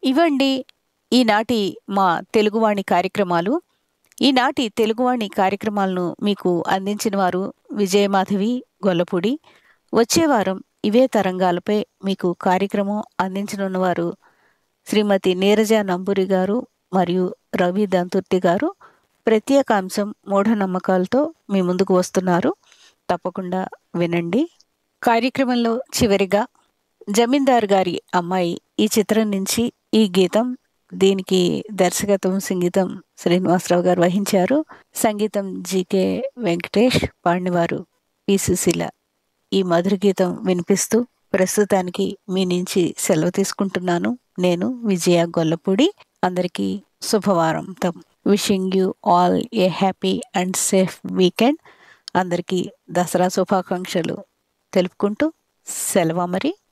ఇవండి ఈనాటి మా తెలుగువాణి కార్యక్రమాలు ఈనాటి తెలుగువాణి కార్యక్రమాలను మీకు అందించిన వారు విజయమాధవి గొల్లపూడి వచ్చే వారం ఇవే తరంగాలపై మీకు కార్యక్రమం అందించనున్నవారు శ్రీమతి నీరజ నంబూరి గారు మరియు రవి దంతుర్తి గారు ప్రత్యేక అంశం మూఢనమ్మకాలతో మీ ముందుకు వస్తున్నారు తప్పకుండా వినండి కార్యక్రమంలో చివరిగా జమీందార్ గారి అమ్మాయి ఈ చిత్రం నుంచి ఈ గీతం దీనికి దర్శకత్వం సంగీతం శ్రీనివాసరావు గారు వహించారు సంగీతం జీకే వెంకటేష్ పాడినవారు పి సుశీల ఈ మధుర గీతం వినిపిస్తూ ప్రస్తుతానికి మీ నుంచి సెలవు తీసుకుంటున్నాను నేను విజయ గొల్లపూడి అందరికీ శుభవారంతం wishing you all a happy and safe weekend అందరికీ దసరా శుభాకాంక్షలు తెలుపుకుంటూ సెలవు మరి